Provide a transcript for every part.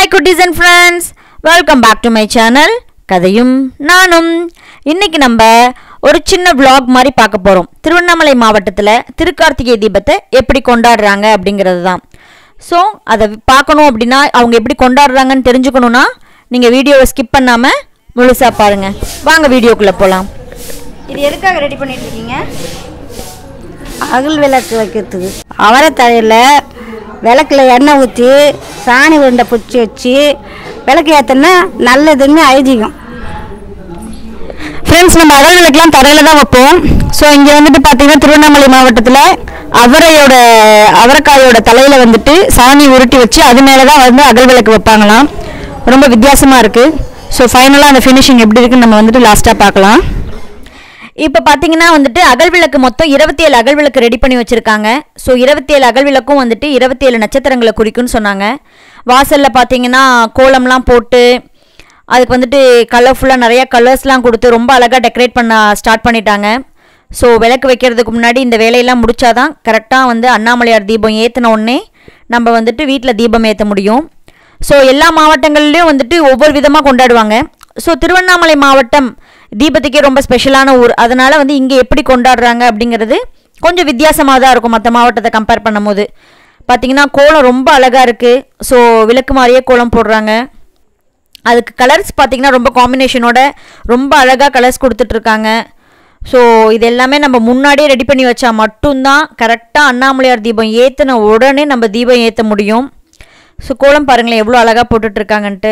hi குட்டீஸ் and friends welcome back to my channel கதையும் நானும் இன்னைக்கு நம்ம ஒரு சின்ன vlog மாதிரி பார்க்க போகிறோம் திருவண்ணாமலை மாவட்டத்தில் திருக்கார்த்திகை தீபத்தை எப்படி கொண்டாடுறாங்க அப்படிங்கிறது தான் ஸோ அதை பார்க்கணும் அப்படின்னா அவங்க எப்படி கொண்டாடுறாங்கன்னு தெரிஞ்சுக்கணுன்னா நீங்கள் வீடியோவை ஸ்கிப் பண்ணாமல் முழுசாக பாருங்கள் வாங்க வீடியோக்குள்ளே போகலாம் இது எதுக்காக ரெடி பண்ணிட்டு இருக்கீங்க அகல் விளக்கு வைக்கிறதுக்கு அவரை தலையில் விளக்குல எண்ணெய் ஊற்றி சாணி உருண்டை பிடிச்சி வச்சு விளக்கு ஏற்றினா நல்லதுன்னு ஐதீகம் ஃப்ரெண்ட்ஸ் நம்ம அகல் விளக்குலாம் தரையில் தான் வைப்போம் ஸோ இங்கே வந்துட்டு பார்த்தீங்கன்னா திருவண்ணாமலை மாவட்டத்தில் அவரையோட அவரைக்காயோட தலையில் வந்துட்டு சாணி உருட்டி வச்சு அது மேலே தான் வந்து அகல் விளக்கு வைப்பாங்களாம் ரொம்ப வித்தியாசமாக இருக்குது ஸோ ஃபைனலாக அந்த ஃபினிஷிங் எப்படி இருக்குன்னு நம்ம வந்துட்டு லாஸ்ட்டாக பார்க்கலாம் இப்போ பார்த்தீங்கன்னா வந்துட்டு அகல் விளக்கு மொத்தம் இருபத்தி ஏழு அகல் விளக்கு ரெடி பண்ணி வச்சுருக்காங்க ஸோ இருபத்தி ஏழு அகல் விளக்கும் வந்துட்டு இருபத்தி ஏழு நட்சத்திரங்களை குறிக்கும்னு சொன்னாங்க வாசலில் பார்த்தீங்கன்னா கோலம்லாம் போட்டு அதுக்கு வந்துட்டு கலர்ஃபுல்லாக நிறைய கலர்ஸ்லாம் கொடுத்து ரொம்ப அழகாக டெக்கரேட் பண்ண ஸ்டார்ட் பண்ணிட்டாங்க ஸோ விளக்கு வைக்கிறதுக்கு முன்னாடி இந்த வேலையெல்லாம் முடிச்சாதான் கரெக்டாக வந்து அண்ணாமலையார் தீபம் ஏற்றின உடனே நம்ம வந்துட்டு வீட்டில் தீபம் ஏற்ற முடியும் ஸோ எல்லா மாவட்டங்கள்லேயும் வந்துட்டு ஒவ்வொரு விதமாக கொண்டாடுவாங்க ஸோ திருவண்ணாமலை மாவட்டம் தீபத்துக்கே ரொம்ப ஸ்பெஷலான ஊர் அதனால் வந்து இங்கே எப்படி கொண்டாடுறாங்க அப்படிங்கிறது கொஞ்சம் வித்தியாசமாக தான் இருக்கும் மற்ற மாவட்டத்தை கம்பேர் பண்ணும்போது பார்த்தீங்கன்னா கோலம் ரொம்ப அழகாக இருக்குது ஸோ விளக்கு மாதிரியே கோலம் போடுறாங்க அதுக்கு கலர்ஸ் பார்த்தீங்கன்னா ரொம்ப காம்பினேஷனோட ரொம்ப அழகாக கலர்ஸ் கொடுத்துட்ருக்காங்க ஸோ இது எல்லாமே நம்ம முன்னாடியே ரெடி பண்ணி வச்சா மட்டும்தான் கரெக்டாக அண்ணாமலையார் தீபம் ஏற்றின உடனே நம்ம தீபம் ஏற்ற முடியும் ஸோ கோலம் பாருங்களேன் எவ்வளோ அழகாக போட்டுட்ருக்காங்கன்ட்டு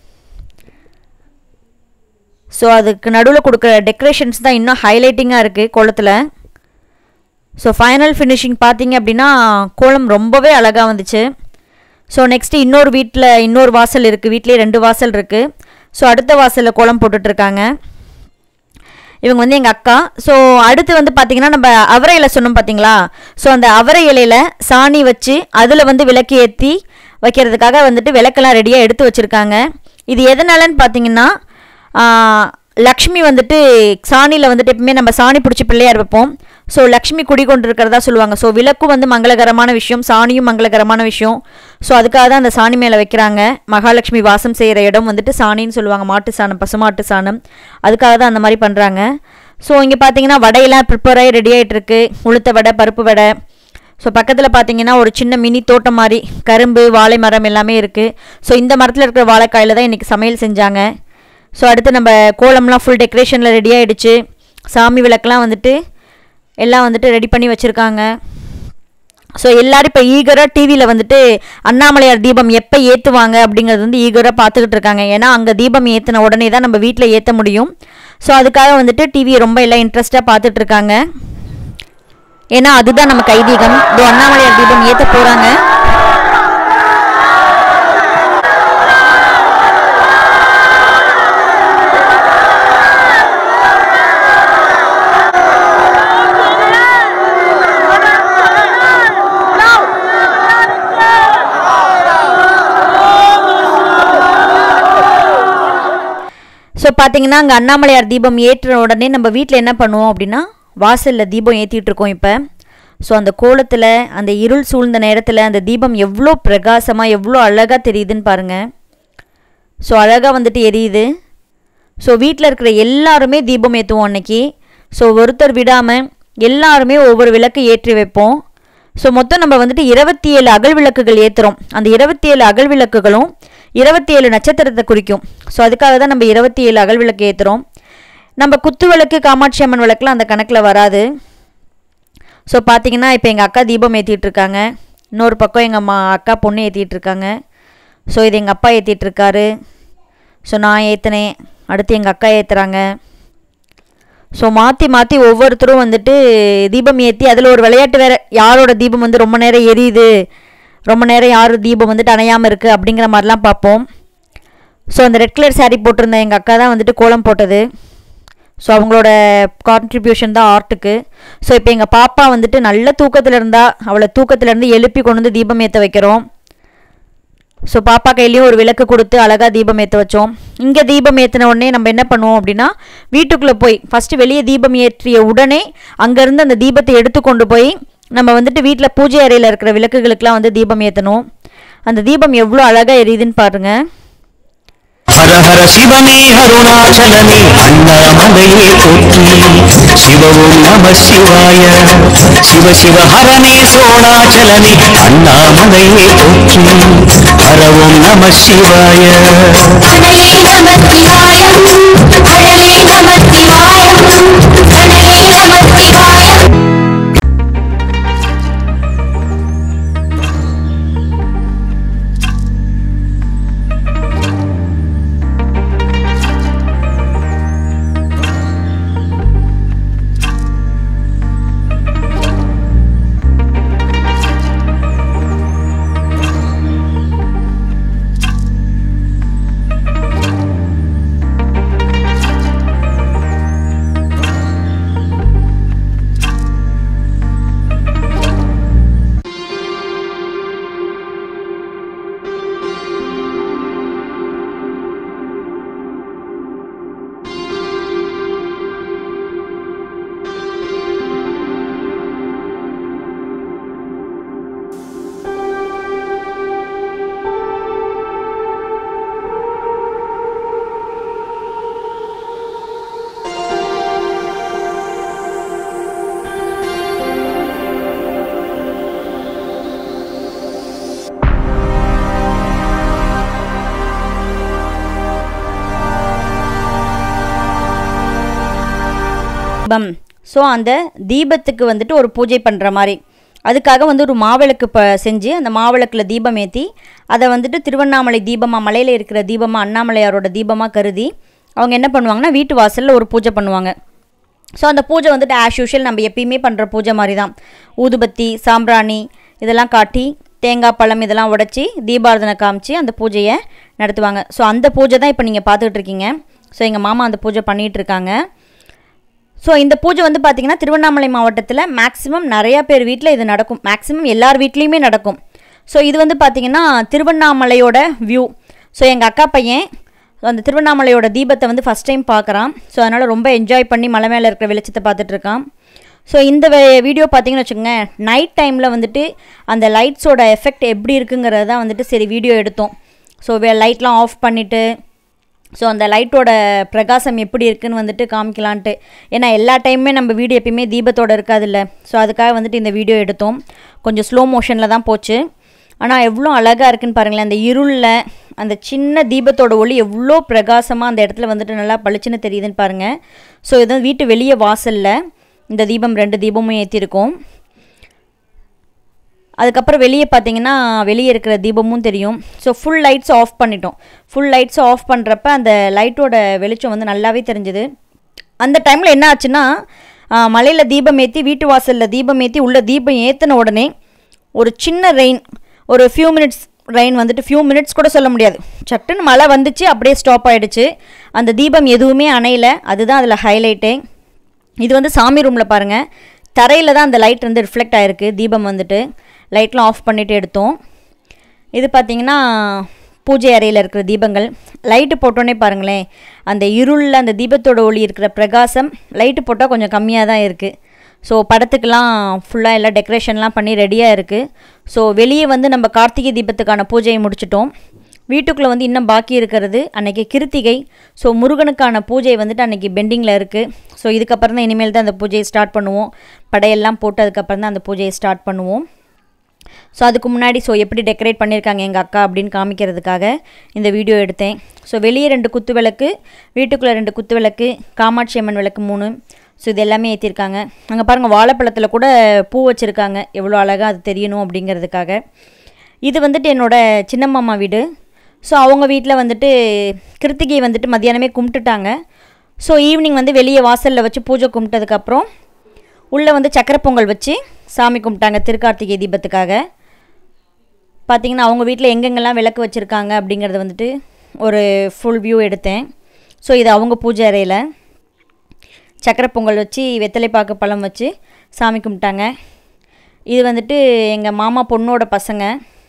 ஸோ அதுக்கு நடுவில் கொடுக்குற டெக்கரேஷன்ஸ் தான் இன்னும் ஹைலைட்டிங்காக இருக்குது கோலத்தில் ஸோ ஃபைனல் ஃபினிஷிங் பார்த்தீங்க அப்படின்னா கோலம் ரொம்பவே அழகாக வந்துச்சு ஸோ நெக்ஸ்ட்டு இன்னொரு வீட்டில் இன்னொரு வாசல் இருக்குது வீட்லேயே ரெண்டு வாசல் இருக்குது ஸோ அடுத்த வாசலில் கோலம் போட்டுட்ருக்காங்க இவங்க வந்து எங்கள் அக்கா ஸோ அடுத்து வந்து பார்த்தீங்கன்னா நம்ம அவரை இலை சொன்னோம் பார்த்தீங்களா ஸோ அந்த அவரை இலையில் சாணி வச்சு அதில் வந்து விளக்கு ஏற்றி வைக்கிறதுக்காக வந்துட்டு விளக்கெல்லாம் ரெடியாக எடுத்து வச்சுருக்காங்க இது எதனாலன்னு பார்த்தீங்கன்னா ஆ, லக்ஷ்மி வந்துட்டு சாணியில் வந்துட்டு எப்பவுமே நம்ம சாணி பிடிச்சி பிள்ளையார் வைப்போம் ஸோ லக்ஷ்மி குடிகொண்டு இருக்கிறதா சொல்லுவாங்க ஸோ விளக்கும் வந்து மங்களகரமான விஷயம் சாணியும் மங்களகரமான விஷயம் ஸோ அதுக்காக தான் அந்த சாணி மேலே வைக்கிறாங்க மகாலட்சுமி வாசம் செய்கிற இடம் வந்துட்டு சாணின்னு சொல்லுவாங்க மாட்டு சாணம் பசுமாட்டு சாணம் அதுக்காக தான் அந்த மாதிரி பண்ணுறாங்க ஸோ இங்கே பார்த்தீங்கன்னா வடையெல்லாம் ப்ரிப்பேர் ஆகி ரெடி ஆகிட்டு இருக்கு உளுத்த வடை பருப்பு வடை ஸோ பக்கத்தில் பார்த்தீங்கன்னா ஒரு சின்ன மினி தோட்டம் மாதிரி கரும்பு வாழை மரம் எல்லாமே இருக்குது ஸோ இந்த மரத்தில் இருக்கிற வாழைக்காயில் தான் இன்றைக்கி சமையல் செஞ்சாங்க ஸோ அடுத்து நம்ம கோலம்லாம் ஃபுல் டெக்கரேஷனில் ரெடி ஆகிடுச்சு சாமி விளக்கெலாம் வந்துட்டு எல்லாம் வந்துட்டு ரெடி பண்ணி வச்சுருக்காங்க ஸோ எல்லாரும் இப்போ ஈகராக டிவியில் வந்துட்டு அண்ணாமலையார் தீபம் எப்போ ஏற்றுவாங்க அப்படிங்கிறது வந்து ஈகராக பார்த்துக்கிட்டு இருக்காங்க ஏன்னா அங்கே தீபம் ஏற்றின உடனே தான் நம்ம வீட்டில் ஏற்ற முடியும் ஸோ அதுக்காக வந்துட்டு டிவியை ரொம்ப எல்லாம் இன்ட்ரெஸ்ட்டாக பார்த்துட்டு இருக்காங்க ஏன்னா அதுதான் நமக்கு ஐதீகம் இதோ அண்ணாமலையார் தீபம் ஏற்ற போகிறாங்க ஸோ பார்த்தீங்கன்னா அங்கே அண்ணாமலையார் தீபம் ஏற்றுற உடனே நம்ம வீட்டில் என்ன பண்ணுவோம் அப்படின்னா வாசலில் தீபம் ஏற்றிட்டு இருக்கோம் இப்போ ஸோ அந்த கோலத்தில் அந்த இருள் சூழ்ந்த நேரத்தில் அந்த தீபம் எவ்வளோ பிரகாசமாக எவ்வளோ அழகாக தெரியுதுன்னு பாருங்கள் ஸோ அழகாக வந்துட்டு எரியுது ஸோ வீட்டில் இருக்கிற எல்லாருமே தீபம் ஏற்றுவோம் அன்னைக்கு ஸோ ஒருத்தர் விடாமல் எல்லாருமே ஒவ்வொரு விளக்கு ஏற்றி வைப்போம் ஸோ மொத்தம் நம்ம வந்துட்டு இருபத்தி ஏழு அகல் விளக்குகள் ஏற்றுறோம் அந்த இருபத்தி ஏழு அகல் விளக்குகளும் இருபத்தி ஏழு நட்சத்திரத்தை குறிக்கும் ஸோ அதுக்காக தான் நம்ம இருபத்தி ஏழு அகல் விளக்கு ஏற்றுறோம் நம்ம குத்து விளக்கு காமாட்சி அம்மன் விளக்குலாம் அந்த கணக்கில் வராது ஸோ பார்த்தீங்கன்னா இப்போ எங்கள் அக்கா தீபம் ஏற்றிட்டு இருக்காங்க இன்னொரு பக்கம் எங்கள் அம்மா அக்கா பொண்ணு ஏற்றிட்டு இருக்காங்க ஸோ இது எங்கள் அப்பா ஏற்றிட்டு இருக்காரு ஸோ நான் ஏற்றினேன் அடுத்து எங்கள் அக்கா ஏற்றுறாங்க ஸோ மாற்றி மாற்றி ஒவ்வொருத்தரும் வந்துட்டு தீபம் ஏற்றி அதில் ஒரு விளையாட்டு வேறு யாரோட தீபம் வந்து ரொம்ப நேரம் எரியுது ரொம்ப நேரம் யார் தீபம் வந்துட்டு அணையாமல் இருக்குது அப்படிங்கிற மாதிரிலாம் பார்ப்போம் ஸோ அந்த ரெட் கலர் saree போட்டிருந்த எங்கள் அக்கா தான் வந்துட்டு கோலம் போட்டது ஸோ அவங்களோட கான்ட்ரிபியூஷன் தான் ஆர்ட்டுக்கு ஸோ இப்போ எங்கள் பாப்பா வந்துட்டு நல்ல தூக்கத்தில் இருந்தா அவளை தூக்கத்துலேருந்து எழுப்பி கொண்டு வந்து தீபம் ஏற்ற வைக்கிறோம் ஸோ பாப்பா கையிலையும் ஒரு விளக்கு கொடுத்து அழகாக தீபம் ஏற்ற வச்சோம் இங்கே தீபம் ஏற்றின உடனே நம்ம என்ன பண்ணுவோம் அப்படின்னா வீட்டுக்குள்ளே போய் ஃபஸ்ட்டு வெளியே தீபம் ஏற்றிய உடனே அங்கேருந்து அந்த தீபத்தை எடுத்து கொண்டு போய் நம்ம வந்துட்டு வீட்டில் பூஜை அறையில் இருக்கிற விளக்குகளுக்கெலாம் வந்து தீபம் ஏற்றணும் அந்த தீபம் எவ்வளோ அழகாக எரியுதுன்னு பாருங்கள் ஹர ஹர சிவனே அருணாச்சலனே அண்ணாமலையே போற்றி சிவவும் நம சிவாய சிவ சிவ ஹரனே சோணாச்சலனே அண்ணாமலையே போற்றி ஹரவும் நம சிவாய அடலே நமச்சிவாயம் அடலே நமச்சிவாயம் அடலே நமச்சிவாயம் தீபம் ஸோ அந்த தீபத்துக்கு வந்துட்டு ஒரு பூஜை பண்ணுற மாதிரி அதுக்காக வந்து ஒரு மாவிளக்கு ப செஞ்சு அந்த மாவிளக்கில் தீபம் ஏற்றி அதை வந்துட்டு திருவண்ணாமலை தீபமாக மலையில் இருக்கிற தீபமாக அண்ணாமலையாரோட தீபமாக கருதி அவங்க என்ன பண்ணுவாங்கன்னா வீட்டு வாசலில் ஒரு பூஜை பண்ணுவாங்க ஸோ அந்த பூஜை வந்துட்டு ஆஸ் யூஷுவல் நம்ம எப்பயுமே பண்ணுற பூஜை மாதிரி தான் ஊதுபத்தி சாம்பிராணி இதெல்லாம் காட்டி தேங்காய் பழம் இதெல்லாம் உடைச்சி தீபாரதனை காமிச்சு அந்த பூஜையை நடத்துவாங்க ஸோ அந்த பூஜை தான் இப்போ நீங்கள் பார்த்துட்டு இருக்கீங்க ஸோ எங்கள் மாமா அந்த பூஜை பண்ணிகிட்டு இருக்காங்க ஸோ இந்த பூஜை வந்து பார்த்திங்கன்னா திருவண்ணாமலை மாவட்டத்தில் மேக்ஸிமம் நிறையா பேர் வீட்டில் இது நடக்கும் மேக்ஸிமம் எல்லார் வீட்லேயுமே நடக்கும் ஸோ இது வந்து பார்த்திங்கன்னா திருவண்ணாமலையோட வியூ ஸோ எங்கள் அக்கா பையன் அந்த திருவண்ணாமலையோட தீபத்தை வந்து ஃபஸ்ட் டைம் பார்க்குறான் ஸோ அதனால் ரொம்ப என்ஜாய் பண்ணி மலை மேலே இருக்கிற வெளிச்சத்தை பார்த்துட்டு இருக்கான் ஸோ இந்த வே- வீடியோ பார்த்தீங்கன்னு வச்சுக்கோங்க நைட் டைமில் வந்துட்டு அந்த லைட்ஸோட எஃபெக்ட் எப்படி இருக்குங்கிறது தான் வந்துட்டு சரி வீடியோ எடுத்தோம் ஸோ லைட்லாம் ஆஃப் பண்ணிவிட்டு ஸோ அந்த லைட்டோட பிரகாசம் எப்படி இருக்குன்னு வந்துட்டு காமிக்கலான்ட்டு ஏன்னா எல்லா டைமுமே நம்ம வீடியோ எப்பயுமே தீபத்தோட இருக்காதுல்ல ஸோ அதுக்காக வந்துட்டு இந்த வீடியோ எடுத்தோம் கொஞ்சம் ஸ்லோ மோஷனில் தான் போச்சு ஆனால் எவ்வளோ அழகாக இருக்குன்னு பாருங்களேன் அந்த இருளில் அந்த சின்ன தீபத்தோட ஒளி எவ்வளோ பிரகாசமாக அந்த இடத்துல வந்துட்டு நல்லா பளிச்சுன்னு தெரியுதுன்னு பாருங்கள் ஸோ இது வீட்டு வெளியே வாசலில் இந்த தீபம் ரெண்டு தீபமும் ஏற்றிருக்கோம் அதுக்கப்புறம் வெளியே பார்த்தீங்கன்னா வெளியே இருக்கிற தீபமும் தெரியும் ஸோ ஃபுல் லைட்ஸ் ஆஃப் பண்ணிட்டோம் ஃபுல் லைட்ஸ் ஆஃப் பண்ணுறப்ப அந்த லைட்டோட வெளிச்சம் வந்து நல்லாவே தெரிஞ்சுது அந்த டைமில் என்ன ஆச்சுன்னா மலையில் தீபம் ஏற்றி வீட்டு வாசலில் தீபம் ஏற்றி உள்ள தீபம் ஏற்றின உடனே ஒரு சின்ன ரெயின் ஒரு ஃபியூ மினிட்ஸ் ரெயின் வந்துட்டு ஃபியூ மினிட்ஸ் கூட சொல்ல முடியாது சட்டுன்னு மழை வந்துச்சு அப்படியே ஸ்டாப் ஆயிடுச்சு அந்த தீபம் எதுவுமே அணையல அதுதான் அதில் ஹைலைட்டே இது வந்து சாமி ரூமில் பாருங்கள் தரையில் தான் அந்த லைட் வந்து ரிஃப்ளெக்ட் ஆகிருக்கு தீபம் வந்துட்டு லைட்லாம் ஆஃப் பண்ணிவிட்டு எடுத்தோம் இது பார்த்தீங்கன்னா பூஜை அறையில் இருக்கிற தீபங்கள் லைட்டு போட்டோன்னே பாருங்களேன் அந்த இருளில் அந்த தீபத்தோட ஒளி இருக்கிற பிரகாசம் லைட்டு போட்டால் கொஞ்சம் கம்மியாக தான் இருக்குது ஸோ படத்துக்கெலாம் ஃபுல்லாக எல்லாம் டெக்கரேஷன்லாம் பண்ணி ரெடியாக இருக்குது ஸோ வெளியே வந்து நம்ம கார்த்திகை தீபத்துக்கான பூஜையை முடிச்சிட்டோம் வீட்டுக்குள்ளே வந்து இன்னும் பாக்கி இருக்கிறது அன்னைக்கு கிருத்திகை ஸோ முருகனுக்கான பூஜை வந்துட்டு அன்னைக்கு பெண்டிங்கில் இருக்குது ஸோ இதுக்கப்புறம் தான் இனிமேல் தான் அந்த பூஜையை ஸ்டார்ட் பண்ணுவோம் படையெல்லாம் போட்டு அதுக்கப்புறம் தான் அந்த பூஜையை ஸ்டார்ட் பண்ணுவோம் ஸோ அதுக்கு முன்னாடி ஸோ எப்படி டெக்கரேட் பண்ணியிருக்காங்க எங்கள் அக்கா அப்படின்னு காமிக்கிறதுக்காக இந்த வீடியோ எடுத்தேன் ஸோ வெளியே ரெண்டு குத்து விளக்கு வீட்டுக்குள்ளே ரெண்டு குத்து விளக்கு காமாட்சி அம்மன் விளக்கு மூணு ஸோ இது எல்லாமே ஏற்றிருக்காங்க அங்கே பாருங்கள் வாழைப்பழத்தில் கூட பூ வச்சுருக்காங்க எவ்வளோ அழகாக அது தெரியணும் அப்படிங்கிறதுக்காக இது வந்துட்டு என்னோட சின்ன மாமா வீடு ஸோ அவங்க வீட்டில் வந்துட்டு கிருத்திகை வந்துட்டு மத்தியானமே கும்பிட்டுட்டாங்க ஸோ ஈவினிங் வந்து வெளியே வாசலில் வச்சு பூஜை கும்பிட்டதுக்கப்புறம் உள்ளே வந்து சக்கரை பொங்கல் வச்சு சாமி கும்பிட்டாங்க திருக்கார்த்திகை தீபத்துக்காக பார்த்தீங்கன்னா அவங்க வீட்டில் எங்கெங்கெல்லாம் விளக்கு வச்சுருக்காங்க அப்படிங்கிறத வந்துட்டு ஒரு ஃபுல் வியூ எடுத்தேன் ஸோ இது அவங்க பூஜை அறையில் சக்கரை பொங்கல் வச்சு வெத்தலை பாக்கு பழம் வச்சு சாமி கும்பிட்டாங்க இது வந்துட்டு எங்கள் மாமா பொண்ணோட பசங்க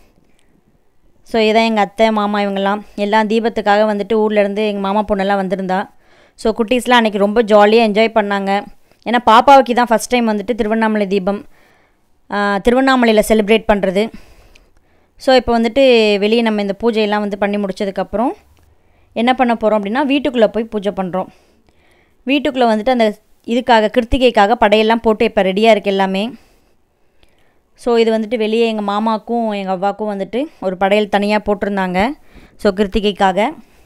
ஸோ இதான் எங்கள் அத்தை மாமா இவங்கெல்லாம் எல்லாம் தீபத்துக்காக வந்துட்டு ஊர்லேருந்து எங்கள் மாமா பொண்ணெல்லாம் வந்திருந்தா ஸோ குட்டீஸ்லாம் அன்றைக்கி ரொம்ப ஜாலியாக என்ஜாய் பண்ணாங்க ஏன்னா பாப்பாவுக்கு தான் ஃபஸ்ட் டைம் வந்துட்டு திருவண்ணாமலை தீபம் ஆஹ், திருவண்ணாமலையில் செலிப்ரேட் பண்ணுறது ஸோ இப்போ வந்துட்டு வெளியே நம்ம இந்த பூஜையெல்லாம் வந்து பண்ணி முடிச்சதுக்கப்புறம் என்ன பண்ண போகிறோம் அப்படின்னா வீட்டுக்குள்ளே போய் பூஜை பண்ணுறோம் வீட்டுக்குள்ளே வந்துட்டு அந்த இதுக்காக கிருத்திகைக்காக படையெல்லாம் போட்டு இப்போ ரெடியாக இருக்குது எல்லாமே ஸோ இது வந்துட்டு வெளியே எங்கள் மாமாக்கும் எங்கள் அவ்வாக்கும் வந்துட்டு ஒரு படையல் தனியாக போட்டிருந்தாங்க ஸோ கிருத்திகைக்காக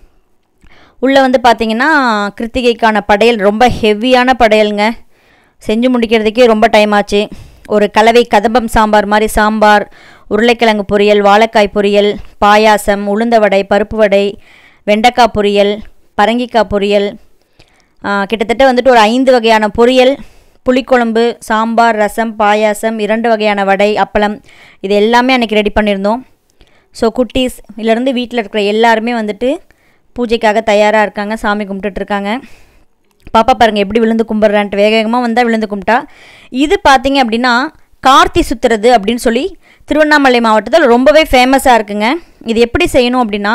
உள்ளே வந்து பார்த்தீங்கன்னா கிருத்திகைக்கான படையல் ரொம்ப ஹெவியான படையலுங்க செஞ்சு முடிக்கிறதுக்கே ரொம்ப டைம் ஆச்சு ஒரு கலவை கதம்பம் சாம்பார் மாதிரி சாம்பார் உருளைக்கிழங்கு பொரியல் வாழைக்காய் பொரியல் பாயாசம் உளுந்த வடை பருப்பு வடை வெண்டைக்காய் பொரியல் பரங்கிக்காய் பொரியல் ஆ, கிட்டத்தட்ட வந்துட்டு ஒரு ஐந்து வகையான பொரியல் புளிக்குழம்பு சாம்பார் ரசம் பாயாசம் இரண்டு வகையான வடை அப்பளம் இது எல்லாமே அன்றைக்கி ரெடி பண்ணியிருந்தோம் ஸோ குட்டீஸ் இதிலேருந்து வீட்டில் இருக்கிற எல்லாருமே வந்துட்டு பூஜைக்காக தயாராக இருக்காங்க சாமி கும்பிட்டுட்டு இருக்காங்க பாப்பா பாருங்க எப்படி விழுந்து கும்பிட்றான்ட்டு வேக வேகமாக வந்தால் விழுந்து கும்பிட்டா இது பார்த்தீங்க அப்படின்னா கார்த்தி சுத்துறது அப்படின்னு சொல்லி திருவண்ணாமலை மாவட்டத்தில் ரொம்பவே ஃபேமஸாக இருக்குங்க இது எப்படி செய்யணும் அப்படின்னா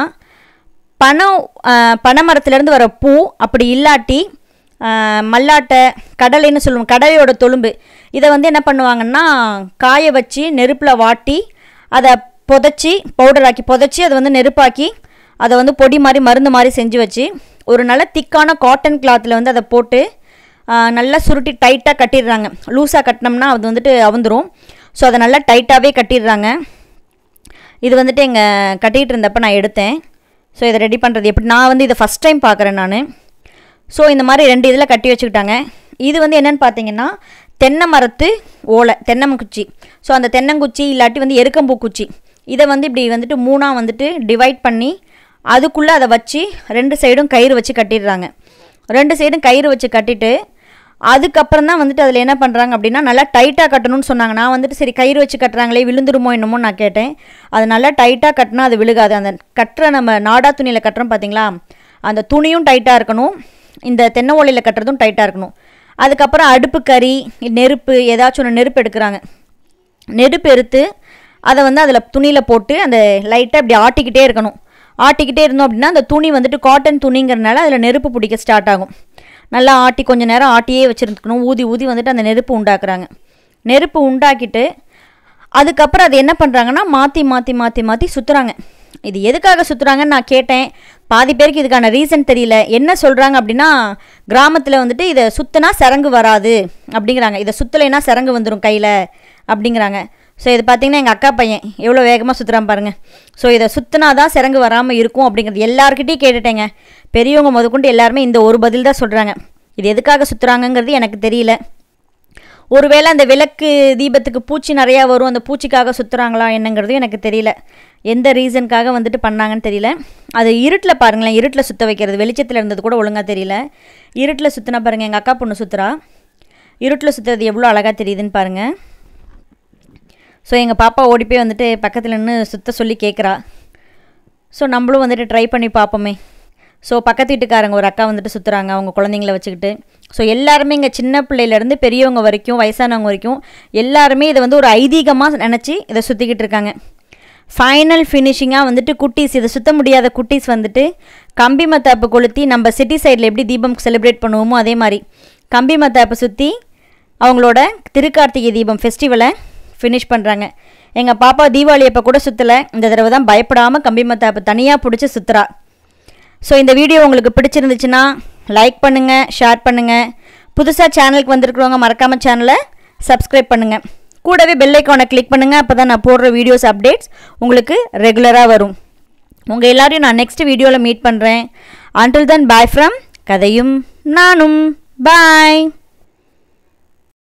பனம் பனை மரத்துலேருந்து வர பூ அப்படி இல்லாட்டி ஆஹ், மல்லாட்டை கடலைன்னு சொல்லுவோம் கடலையோட தொழும்பு இதை வந்து என்ன பண்ணுவாங்கன்னா காய வச்சு நெருப்பில் வாட்டி அதை புதைச்சி பவுடராக்கி புதைச்சி அதை வந்து நெருப்பாக்கி அதை வந்து பொடி மாதிரி மருந்து மாதிரி செஞ்சு வச்சு ஒரு நல்ல திக்கான காட்டன் கிளாத்தில் வந்து அதை போட்டு ஆஹ், நல்லா சுருட்டி டைட்டாக கட்டிடுறாங்க லூஸாக கட்டினோம்னா அது வந்துட்டு அவுந்துரும் ஸோ அதை நல்லா டைட்டாகவே கட்டிடுறாங்க இது வந்துட்டு எங்கள் கட்டிகிட்டு இருந்தப்போ நான் எடுத்தேன் ஸோ இதை ரெடி பண்ணுறது எப்படி நான் வந்து இதை ஃபஸ்ட் டைம் பார்க்குறேன் நான் ஸோ இந்த மாதிரி ரெண்டு இதில் கட்டி வச்சுக்கிட்டாங்க இது வந்து என்னென்னு பார்த்தீங்கன்னா தென்னை மரத்து ஓலை தென்னங்குச்சி ஸோ அந்த தென்னங்குச்சி இல்லாட்டி வந்து எருக்கம்பூ குச்சி இதை வந்து இப்படி வந்துட்டு மூணாக வந்துட்டு டிவைட் பண்ணி அதுக்குள்ளே அதை வச்சு ரெண்டு சைடும் கயிறு வச்சு கட்டிடுறாங்க ரெண்டு சைடும் கயிறு வச்சு கட்டிட்டு அதுக்கப்புறம் தான் வந்துட்டு அதில் என்ன பண்ணுறாங்க அப்படின்னா நல்லா டைட்டாக கட்டணும்னு சொன்னாங்க நான் வந்துட்டு சரி கயிறு வச்சு கட்டுறாங்களே விழுந்துருமோ என்னமோ நான் கேட்டேன் அது நல்லா டைட்டாக கட்டினா அது விழுகாது அந்த கட்டுற நம்ம நாடா துணியில் கட்டுறோம் பார்த்தீங்களா அந்த துணியும் டைட்டாக இருக்கணும் இந்த தென்னை ஓலையில் கட்டுறதும் டைட்டாக இருக்கணும் அதுக்கப்புறம் அடுப்பு கறி நெருப்பு ஏதாச்சும் ஒன்று நெருப்பு எடுக்கிறாங்க நெருப்பு எடுத்து அதை வந்து அதில் துணியில் போட்டு அந்த லைட்டாக இப்படி ஆட்டிக்கிட்டே இருக்கணும் ஆட்டிக்கிட்டே இருந்தோம் அப்படின்னா அந்த துணி வந்துட்டு காட்டன் துணிங்கிறனால அதில் நெருப்பு பிடிக்க ஸ்டார்ட் ஆகும் நல்லா ஆட்டி கொஞ்ச நேரம் ஆட்டியே வச்சுருந்துக்கணும் ஊதி ஊதி வந்துட்டு அந்த நெருப்பு உண்டாக்குறாங்க நெருப்பு உண்டாக்கிட்டு அதுக்கப்புறம் அது என்ன பண்ணுறாங்கன்னா மாற்றி மாற்றி மாற்றி மாற்றி சுற்றுறாங்க இது எதுக்காக சுற்றுறாங்கன்னு நான் கேட்டேன் பாதி பேருக்கு இதுக்கான ரீசன் தெரியல என்ன சொல்கிறாங்க அப்படின்னா கிராமத்தில் வந்துட்டு இதை சுற்றினா சரங்கு வராது அப்படிங்கிறாங்க இதை சுற்றலைன்னா சரங்கு வந்துடும் கையில் அப்படிங்கிறாங்க ஸோ இது பார்த்தீங்கன்னா எங்கள் அக்கா பையன் எவ்வளோ வேகமாக சுற்றுறான் பாருங்க ஸோ இதை சுற்றினா தான் சரங்கு வராமல் இருக்கும் அப்படிங்கிறது எல்லாருக்கிட்டையும் கேட்டுட்டேங்க பெரியவங்க முதற்கொண்டு எல்லாருமே இந்த ஒரு பதில் தான் சொல்கிறாங்க இது எதுக்காக சுற்றுறாங்கங்கிறது எனக்கு தெரியல ஒருவேளை அந்த விளக்கு தீபத்துக்கு பூச்சி நிறையா வரும் அந்த பூச்சிக்காக சுற்றுறாங்களா என்னங்கிறது எனக்கு தெரியல எந்த ரீசனுக்காக வந்துட்டு பண்ணாங்கன்னு தெரியல அது இருட்டில் பாருங்களேன் இருட்டில் சுற்ற வைக்கிறது வெளிச்சத்தில் இருந்தது கூட ஒழுங்காக தெரியல இருட்டில் சுற்றினா பாருங்கள் எங்கள் அக்கா பொண்ணு சுற்றுறா இருட்டில் சுற்றுறது எவ்வளோ அழகாக தெரியுதுன்னு பாருங்கள் ஸோ எங்கள் பாப்பா ஓடி போய் வந்துட்டு பக்கத்தில் நின்று சுத்த சொல்லி கேட்குறா ஸோ நம்மளும் வந்துட்டு ட்ரை பண்ணி பார்ப்போமே ஸோ பக்கத்து வீட்டுக்காரங்க ஒரு அக்கா வந்துட்டு சுற்றுறாங்க அவங்க குழந்தைங்கள வச்சுக்கிட்டு ஸோ எல்லாருமே இங்கே சின்ன பிள்ளையிலேருந்து பெரியவங்க வரைக்கும் வயசானவங்க வரைக்கும் எல்லாருமே இதை வந்து ஒரு ஐதீகமாக நினச்சி இதை சுற்றிக்கிட்டு இருக்காங்க ஃபைனல் ஃபினிஷிங்காக வந்துட்டு குட்டீஸ் இதை சுத்த முடியாத குட்டீஸ் வந்துட்டு கம்பி மத்தாப்பு கொளுத்தி நம்ம சிட்டி சைடில் எப்படி தீபம் செலிப்ரேட் பண்ணுவோமோ அதே மாதிரி கம்பி மத்தாப்பை சுற்றி அவங்களோட திருக்கார்த்திகை தீபம் ஃபெஸ்டிவலை ஃபினிஷ் பண்ணுறாங்க எங்கள் பாப்பா தீபாவளி அப்போ கூட சுற்றலை இந்த தடவை தான் பயப்படாமல் கம்பி மத்தாப்பு தனியாக பிடிச்சி சுற்றுறா ஸோ இந்த வீடியோ உங்களுக்கு பிடிச்சிருந்துச்சுன்னா லைக் பண்ணுங்கள் ஷேர் பண்ணுங்கள் புதுசாக சேனலுக்கு வந்திருக்கிறவங்க மறக்காமல் சேனலை சப்ஸ்கிரைப் பண்ணுங்கள் கூடவே பெல் ஐக்கானை கிளிக் பண்ணுங்கள் அப்போ தான் நான் போடுற வீடியோஸ் அப்டேட்ஸ் உங்களுக்கு ரெகுலராக வரும் உங்கள் எல்லாரையும் நான் நெக்ஸ்ட் வீடியோவில் மீட் பண்ணுறேன் அன்டில் தென் பாய் ஃப்ரம் கதையும் நானும் பாய்